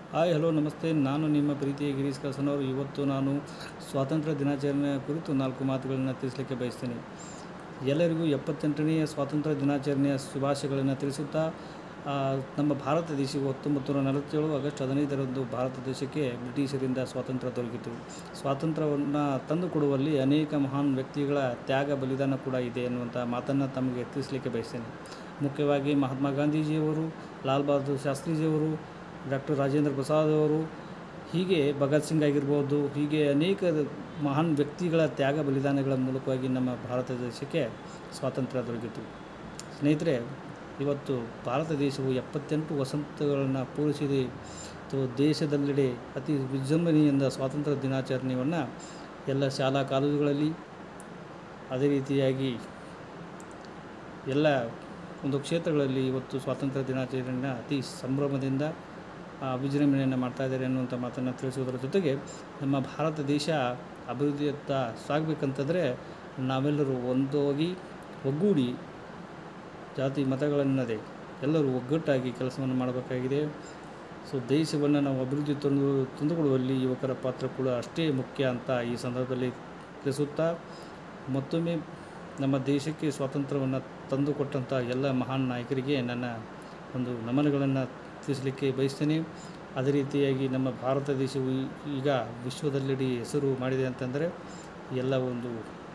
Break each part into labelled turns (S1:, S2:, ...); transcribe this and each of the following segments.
S1: hi hello ನಮಸ್ತೆ ನಾನು ನಿಮ್ಮ ಪ್ರೀತಿಯ ಗಿರೀಶ್ ಕಸನವರು ಇವತ್ತು ನಾನು ಸ್ವಾತಂತ್ರ್ಯ ದಿನಾಚರಣೆ ಕುರಿತು ನಾಲ್ಕು ಮಾತುಗಳನ್ನು ತಿಳಿಸಲಿಕ್ಕೆ ಬಯಸ್ತೇನೆ ಎಲ್ಲರಿಗೂ ಎಪ್ಪತ್ತೆಂಟನೆಯ ಸ್ವಾತಂತ್ರ್ಯ ದಿನಾಚರಣೆಯ ಶುಭಾಶಯಗಳನ್ನು ತಿಳಿಸುತ್ತಾ ಆ, ನಮ್ಮ ಭಾರತ ದೇಶವು ಹತ್ತೊಂಬತ್ತು ನೂರ ನಲವತ್ತೇಳು ಆಗಸ್ಟ್ ಹದಿನೈದರಂದು ಭಾರತ ದೇಶಕ್ಕೆ ಬ್ರಿಟಿಷರಿಂದ ಸ್ವಾತಂತ್ರ್ಯ ದೊರಕಿತು ಸ್ವಾತಂತ್ರ್ಯವನ್ನು ತಂದುಕೊಡುವಲ್ಲಿ ಅನೇಕ ಮಹಾನ್ ವ್ಯಕ್ತಿಗಳ ತ್ಯಾಗ ಬಲಿದಾನ ಕೂಡ ಇದೆ ಎನ್ನುವಂಥ ಮಾತನ್ನು ತಮಗೆ ತಿಳಿಸಲಿಕ್ಕೆ ಬಯಸ್ತೇನೆ ಮುಖ್ಯವಾಗಿ ಮಹಾತ್ಮ ಗಾಂಧೀಜಿಯವರು ಲಾಲ್ ಬಹದ್ದೂರ್ ಶಾಸ್ತ್ರೀಜಿಯವರು ಡಾಕ್ಟರ್ ರಾಜೇಂದ್ರ ಪ್ರಸಾದ್ ಅವರು ಹೀಗೆ ಭಗತ್ ಸಿಂಗ್ ಆಗಿರ್ಬೋದು ಹೀಗೆ ಅನೇಕ ಮಹಾನ್ ವ್ಯಕ್ತಿಗಳ ತ್ಯಾಗ ಬಲಿದಾನಗಳ ಮೂಲಕವಾಗಿ ನಮ್ಮ ಭಾರತ ದೇಶಕ್ಕೆ ಸ್ವಾತಂತ್ರ್ಯ ದೊರಕಿತು ಸ್ನೇಹಿತರೆ ಇವತ್ತು ಭಾರತ ದೇಶವು ಎಪ್ಪತ್ತೆಂಟು ವಸಂತಗಳನ್ನು ಪೂರೈಸಿದೆ ಮತ್ತು ದೇಶದೆಲ್ಲೆಡೆ ಅತಿ ವಿಜೃಂಭಣೆಯಿಂದ ಸ್ವಾತಂತ್ರ್ಯ ದಿನಾಚರಣೆಯನ್ನು ಎಲ್ಲ ಶಾಲಾ ಕಾಲೇಜುಗಳಲ್ಲಿ ಅದೇ ರೀತಿಯಾಗಿ ಎಲ್ಲ ಒಂದು ಕ್ಷೇತ್ರಗಳಲ್ಲಿ ಇವತ್ತು ಸ್ವಾತಂತ್ರ್ಯ ದಿನಾಚರಣೆಯನ್ನು ಅತಿ ಸಂಭ್ರಮದಿಂದ ಆ, ವಿಜೃಂಭಣೆಯನ್ನು ಮಾಡ್ತಾ ಇದ್ದಾರೆ ಅನ್ನುವಂಥ ಮಾತನ್ನು ತಿಳಿಸುವುದರ ಜೊತೆಗೆ ನಮ್ಮ ಭಾರತ ದೇಶ ಅಭಿವೃದ್ಧಿಯತ್ತ ಸಾಗಬೇಕಂತಂದರೆ ನಾವೆಲ್ಲರೂ ಒಂದೋಗಿ ಒಗ್ಗೂಡಿ ಜಾತಿ ಮತಗಳನ್ನದೇ ಎಲ್ಲರೂ ಒಗ್ಗಟ್ಟಾಗಿ ಕೆಲಸವನ್ನು ಮಾಡಬೇಕಾಗಿದೆ ಸೊ ದೇಶವನ್ನು ನಾವು ಅಭಿವೃದ್ಧಿ ತಂದು ತಂದುಕೊಡುವಲ್ಲಿ ಯುವಕರ ಪಾತ್ರ ಕೂಡ ಅಷ್ಟೇ ಮುಖ್ಯ ಅಂತ ಈ ಸಂದರ್ಭದಲ್ಲಿ ತಿಳಿಸುತ್ತಾ ಮತ್ತೊಮ್ಮೆ ನಮ್ಮ ದೇಶಕ್ಕೆ ಸ್ವಾತಂತ್ರ್ಯವನ್ನು ತಂದುಕೊಟ್ಟಂಥ ಎಲ್ಲ ಮಹಾನ್ ನಾಯಕರಿಗೆ ನನ್ನ ಒಂದು ನಮನಗಳನ್ನು ತಿಳಿಸಲಿಕ್ಕೆ ಬಯಸ್ತೇನೆ ಅದೇ ರೀತಿಯಾಗಿ ನಮ್ಮ ಭಾರತ ದೇಶವು ಈ- ಈಗ ವಿಶ್ವದಲ್ಲೆಡೆ ಹೆಸರು ಮಾಡಿದೆ ಅಂತಂದರೆ ಎಲ್ಲ ಒಂದು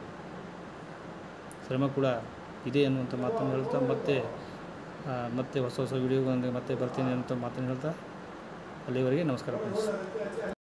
S1: ಶ್ರಮ ಕೂಡ ಇದೆ ಅನ್ನುವಂಥ ಮಾತನ್ನು ಹೇಳ್ತಾ ಮತ್ತೆ ಆ, ಮತ್ತೆ ಹೊಸ ಹೊಸ ವಿಡಿಯೋಗಳೊಂದಿಗೆ ಮತ್ತೆ ಬರ್ತೀನಿ ಅಂತ ಮಾತನ್ನು ಹೇಳ್ತಾ ಅಲ್ಲಿವರೆಗೆ ನಮಸ್ಕಾರ ಫ್ರೆಂಡ್ಸ್